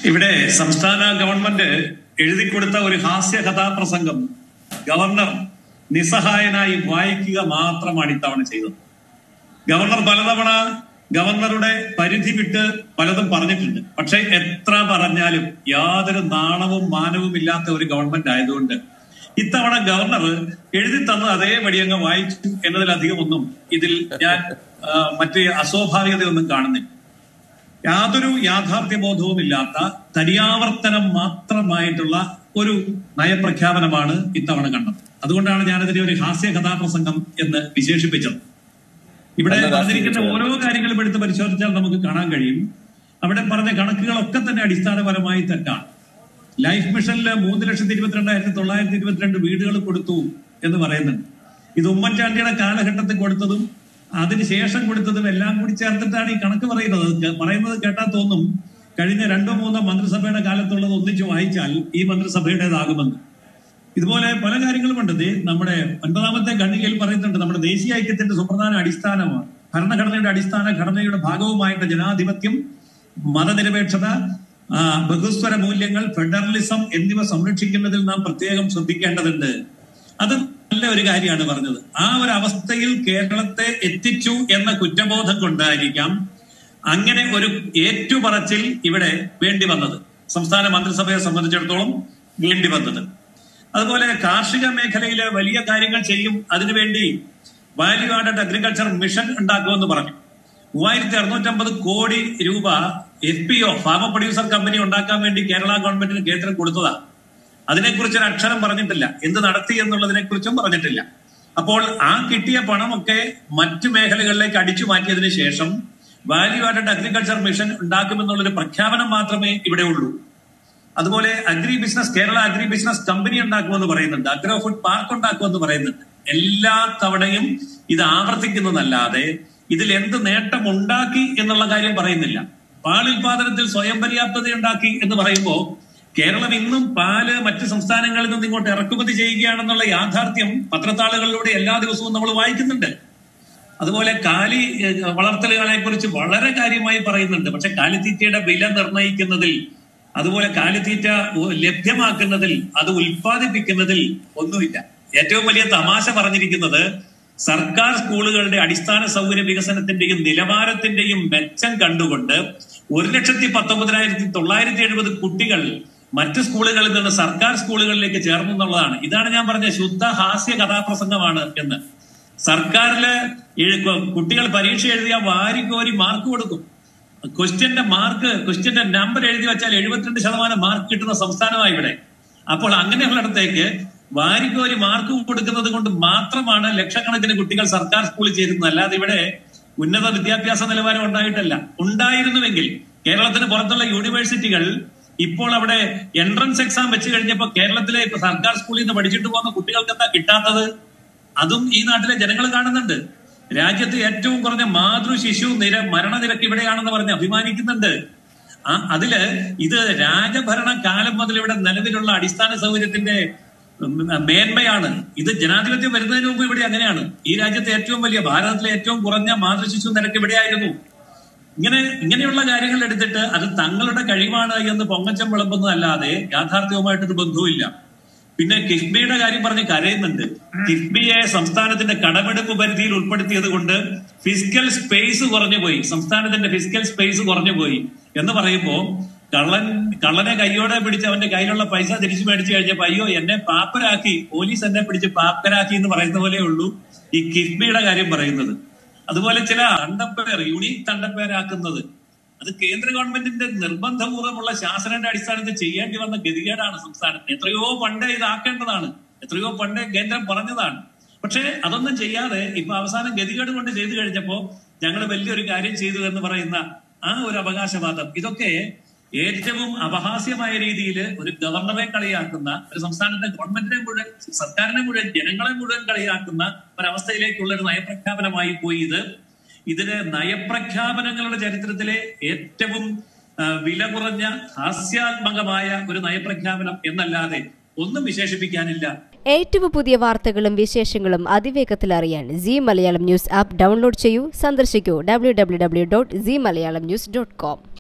ഇവിടെ സംസ്ഥാന ഗവൺമെന്റ് എഴുതിക്കൊടുത്ത ഒരു ഹാസ്യ കഥാപ്രസംഗം ഗവർണർ നിസ്സഹായനായി വായിക്കുക മാത്രമാണ് ഇത്തവണ ചെയ്തത് ഗവർണർ പലതവണ ഗവർണറുടെ പരിധി വിട്ട് പലതും പറഞ്ഞിട്ടുണ്ട് പക്ഷെ എത്ര പറഞ്ഞാലും യാതൊരു നാണവും മാനവും ഇല്ലാത്ത ഒരു ഗവൺമെന്റ് ആയതുകൊണ്ട് ഇത്തവണ ഗവർണർ എഴുതി തന്നത് അതേപടി അങ്ങ് വായിച്ചു എന്നതിലധികം ഒന്നും ഇതിൽ ഞാൻ ആ, മറ്റ് അസ്വാഭാവികതയൊന്നും കാണുന്നില്ല യാതൊരു യാഥാർത്ഥ്യബോധവും ഇല്ലാത്ത തരിയാവർത്തനം മാത്രമായിട്ടുള്ള ഒരു നയപ്രഖ്യാപനമാണ് ഇത്തവണ കണ്ടത് അതുകൊണ്ടാണ് ഞാനതിനെ ഒരു ഹാസ്യ കഥാപ്രസംഗം എന്ന് വിശേഷിപ്പിച്ചത് ഇവിടെ നല്ല പറഞ്ഞിരിക്കുന്ന രാഷ്ട്രീയ ഓരോ കാര്യങ്ങളും എടുത്ത് പരിശോധിച്ചാൽ നമുക്ക് കാണാൻ കഴിയും അവിടെ പറഞ്ഞ കണക്കുകളൊക്കെ തന്നെ അടിസ്ഥാനപരമായി തെറ്റാണ് ലൈഫ് മിഷനിൽ മൂന്ന് ലക്ഷത്തി ഇരുപത്തിരണ്ടായിരത്തി തൊള്ളായിരത്തി ഇരുപത്തിരണ്ട് വീടുകൾ കൊടുത്തു എന്ന് പറയുന്നുണ്ട് ഇത് ഉമ്മൻചാണ്ടിയുടെ കാലഘട്ടത്തിൽ കൊടുത്തതും അതിനുശേഷം കൊടുത്തതും എല്ലാം കൂടി ചേർത്തിട്ടാണ് ഈ കണക്ക് പറയുന്നത് അത് കേ- പറയുന്നത് കേട്ടാൽ തോന്നും കഴിഞ്ഞ രണ്ടോ മൂന്നോ മന്ത്രിസഭയുടെ കാലത്തുള്ളത് ഒന്നിച്ച് വായിച്ചാൽ ഈ മന്ത്രിസഭയുടേതാകുമെന്ന് ഇതുപോലെ പല കാര്യങ്ങളുമുണ്ട് ദേ നമ്മുടെ ഒൻപതാമത്തെ ഖണ്ഡികയിൽ പറയുന്നുണ്ട് നമ്മുടെ ദേശീയ ഐക്യത്തിന്റെ സുപ്രധാന അടിസ്ഥാനമാണ് ഭരണഘടനയുടെ അടിസ്ഥാന ഘടനയുടെ ഭാഗവുമായിട്ട് ജനാധിപത്യം മതനിരപേക്ഷത ആ, ബഹുസ്വര മൂല്യങ്ങൾ ഫെഡറലിസം എന്നിവ സംരക്ഷിക്കുന്നതിൽ നാം പ്രത്യേകം ശ്രദ്ധിക്കേണ്ടതുണ്ട് അത് നല്ല ഒരു കാര്യമാണ് പറഞ്ഞത് ആ ഒരു അവസ്ഥയിൽ കേരളത്തെ എത്തിച്ചു എന്ന കുറ്റബോധം കൊണ്ടായിരിക്കാം അങ്ങനെ ഒരു ഏറ്റുപറച്ചിൽ ഇവിടെ വേണ്ടി വന്നത് സംസ്ഥാന മന്ത്രിസഭയെ സംബന്ധിച്ചിടത്തോളം വേണ്ടി വന്നത് അതുപോലെ കാർഷിക മേഖലയിലെ വലിയ കാര്യങ്ങൾ ചെയ്യും അതിനുവേണ്ടി വാല്യൂ ആഡഡ് അഗ്രികൾച്ചർ മിഷൻ ഉണ്ടാക്കുമെന്ന് പറഞ്ഞു മൂവായിരത്തി അറുന്നൂറ്റമ്പത് കോടി രൂപ F P O farmer producer company ഉണ്ടാക്കാൻ വേണ്ടി കേരള ഗവൺമെന്റിന് കേന്ദ്രം കൊടുത്തതാണ് അതിനെക്കുറിച്ച് ഒരു അക്ഷരം പറഞ്ഞിട്ടില്ല എന്ത് നടത്തി എന്നുള്ളതിനെ കുറിച്ചും പറഞ്ഞിട്ടില്ല അപ്പോൾ ആ കിട്ടിയ പണമൊക്കെ മറ്റു മേഖലകളിലേക്ക് അടിച്ചു മാറ്റിയതിനു ശേഷം വാല്യൂ ആഡഡ് അഗ്രികൾച്ചർ മിഷൻ ഉണ്ടാക്കുമെന്നുള്ളൊരു പ്രഖ്യാപനം മാത്രമേ ഇവിടെ ഉള്ളൂ അതുപോലെ agri business Kerala agri business company ഉണ്ടാക്കുമെന്ന് പറയുന്നുണ്ട് അഗ്രോ ഫുഡ് പാർക്ക് ഉണ്ടാക്കുമെന്ന് പറയുന്നുണ്ട് എല്ലാ തവണയും ഇത് ആവർത്തിക്കുന്നതല്ലാതെ ഇതിൽ എന്ത് നേട്ടം ഉണ്ടാക്കി എന്നുള്ള കാര്യം പറയുന്നില്ല പാൽ ഉൽപാദനത്തിൽ സ്വയം പര്യാപ്തത ഉണ്ടാക്കി എന്ന് പറയുമ്പോൾ കേരളം ഇന്നും പാല് മറ്റ് സംസ്ഥാനങ്ങളിൽ നിന്ന് ഇങ്ങോട്ട് ഇറക്കുമതി ചെയ്യുകയാണെന്നുള്ള യാഥാർത്ഥ്യം പത്രത്താളുകളിലൂടെ എല്ലാ ദിവസവും നമ്മൾ വായിക്കുന്നുണ്ട് അതുപോലെ കാലി ഏഹ്, വളർത്തലുകളെ കുറിച്ച് വളരെ കാര്യമായി പറയുന്നുണ്ട് പക്ഷെ കാലിത്തീറ്റയുടെ വില നിർണ്ണയിക്കുന്നതിൽ അതുപോലെ കാലിത്തീറ്റ ഉ- ലഭ്യമാക്കുന്നതിൽ അത് ഉൽപ്പാദിപ്പിക്കുന്നതിൽ ഒന്നുമില്ല ഏറ്റവും വലിയ തമാശ പറഞ്ഞിരിക്കുന്നത് സർക്കാർ സ്കൂളുകളുടെ അടിസ്ഥാന സൗകര്യ വികസനത്തിന്റെയും നിലവാരത്തിന്റെയും മെച്ചം കണ്ടുകൊണ്ട് ഒരു ലക്ഷത്തി പത്തൊമ്പതിനായിരത്തി തൊള്ളായിരത്തി എഴുപത് കുട്ടികൾ മറ്റ് സ്കൂളുകളിൽ നിന്ന് സർക്കാർ സ്കൂളുകളിലേക്ക് ചേർന്നു എന്നുള്ളതാണ് ഇതാണ് ഞാൻ പറഞ്ഞ ശുദ്ധ ഹാസ്യ കഥാപ്രസംഗമാണ് എന്ന് സർക്കാരില് എഴു- കുട്ടികൾ പരീക്ഷ എഴുതിയാൽ വാരിക്കോരി മാർക്ക് കൊടുക്കും ക്വസ്റ്റ്യന്റെ മാർക്ക് ക്വസ്റ്റ്യന്റെ നമ്പർ എഴുതി വെച്ചാൽ എഴുപത്തിരണ്ട് ശതമാനം മാർക്ക് കിട്ടുന്ന സംസ്ഥാനമായി ഇവിടെ അപ്പോൾ അങ്ങനെയുള്ളിടത്തേക്ക് വാരിക്കോരി മാർക്ക് കൊടുക്കുന്നത് കൊണ്ട് മാത്രമാണ് ലക്ഷക്കണക്കിന് കുട്ടികൾ സർക്കാർ സ്കൂളിൽ ചേരുന്നത് അല്ലാതെ ഇവിടെ ഉന്നത വിദ്യാഭ്യാസ നിലവാരം ഉണ്ടായിട്ടല്ല ഉണ്ടായിരുന്നുവെങ്കിൽ കേരളത്തിന് പുറത്തുള്ള യൂണിവേഴ്സിറ്റികൾ ഇപ്പോൾ അവിടെ എൻട്രൻസ് എക്സാം വെച്ച് കഴിഞ്ഞപ്പോൾ കേരളത്തിലെ ഇപ്പൊ സർക്കാർ സ്കൂളിൽ നിന്ന് പഠിച്ചിട്ട് പോകുന്ന കുട്ടികൾക്ക് എന്താ കിട്ടാത്തത് അതും ഈ നാട്ടിലെ ജനങ്ങൾ കാണുന്നുണ്ട് രാജ്യത്ത് ഏറ്റവും കുറഞ്ഞ മാതൃ ശിശു നിര മരണനിരക്ക് ഇവിടെയാണെന്ന് പറഞ്ഞ് അഭിമാനിക്കുന്നുണ്ട് ആ അതില് ഇത് രാജഭരണ കാലം മുതൽ ഇവിടെ നിലവിലുള്ള അടിസ്ഥാന സൗകര്യത്തിന്റെ ഉം, മേന്മയാണ് ഇത് ജനാധിപത്യം വരുന്നതിന് മുമ്പ് ഇവിടെ അങ്ങനെയാണ് ഈ രാജ്യത്തെ ഏറ്റവും വലിയ ഭാരതത്തിലെ ഏറ്റവും കുറഞ്ഞ മാതൃശിശു നിരക്ക് ഇവിടെയായിരുന്നു ഇങ്ങനെ ഇങ്ങനെയുള്ള കാര്യങ്ങൾ എടുത്തിട്ട് അത് തങ്ങളുടെ കഴിവാണ് എന്ന് പൊങ്ങച്ചം വിളമ്പുന്നതല്ലാതെ യാഥാർത്ഥ്യവുമായിട്ടൊരു ബന്ധവുമില്ല പിന്നെ കിഫ്ബിയുടെ കാര്യം പറഞ്ഞ് കരയുന്നുണ്ട് കിഫ്ബിയെ സംസ്ഥാനത്തിന്റെ കടമെടുപ്പ് പരിധിയിൽ ഉൾപ്പെടുത്തിയത് കൊണ്ട് ഫിസിക്കൽ സ്പേസ് കുറഞ്ഞു പോയി സംസ്ഥാനത്തിന്റെ ഫിസിക്കൽ സ്പേസ് കുറഞ്ഞു പോയി എന്ന് പറയുമ്പോ കള്ളൻ കള്ളനെ കൈയോടെ പിടിച്ച് അവന്റെ കയ്യിലുള്ള പൈസ തിരിച്ചു മേടിച്ചു കഴിഞ്ഞപ്പോ അയ്യോ എന്നെ പാപ്പരാക്കി പോലീസ് എന്നെ പിടിച്ച് പാപ്പരാക്കി എന്ന് പറയുന്ന പോലെ ഉള്ളൂ ഈ കിഫ്ബിയുടെ കാര്യം പറയുന്നത് അതുപോലെ ചില തണ്ടപ്പേർ യുണീക് തണ്ടപ്പേരാക്കുന്നത് അത് കേന്ദ്ര ഗവൺമെന്റിന്റെ നിർബന്ധപൂർവ്വമുള്ള ശാസനയുടെ അടിസ്ഥാനത്തിൽ ചെയ്യേണ്ടി വന്ന ഗതികേടാണ് സംസ്ഥാനത്തിന് എത്രയോ പണ്ടേ ഇതാക്കേണ്ടതാണ് എത്രയോ പണ്ടേ കേന്ദ്രം പറഞ്ഞതാണ് പക്ഷേ അതൊന്നും ചെയ്യാതെ ഇപ്പൊ അവസാനം ഗതികേട് കൊണ്ട് ചെയ്തു കഴിഞ്ഞപ്പോ ഞങ്ങൾ വലിയൊരു കാര്യം ചെയ്തു എന്ന് പറയുന്ന ആ ഒരു അവകാശവാദം ഇതൊക്കെ ഏറ്റവും അപഹാസ്യമായ രീതിയിൽ ഒരു ഗവർണറെ കളിയാക്കുന്ന ഒരു സംസ്ഥാനത്തെ ഗവൺമെന്റിനെ മുഴുവൻ സർക്കാരിനെ മുഴുവൻ ജനങ്ങളെ മുഴുവൻ കളിയാക്കുന്ന ഒരവസ്ഥയിലേക്കുള്ള ഒരു നയപ്രഖ്യാപനമായി പോയി ഇത് ഇതിന് നയപ്രഖ്യാപനങ്ങളുടെ ചരിത്രത്തിലെ ഏറ്റവും ആ, വില കുറഞ്ഞ ഹാസ്യാത്മകമായ ഒരു നയപ്രഖ്യാപനം എന്നല്ലാതെ ഒന്നും വിശേഷിപ്പിക്കാനില്ല ഏറ്റവും പുതിയ വാർത്തകളും വിശേഷങ്ങളും അതിവേഗത്തിൽ അറിയാൻ C Malayalam news app download ചെയ്യൂ സന്ദർശിക്കൂ W W W dot C Malayalam news dot com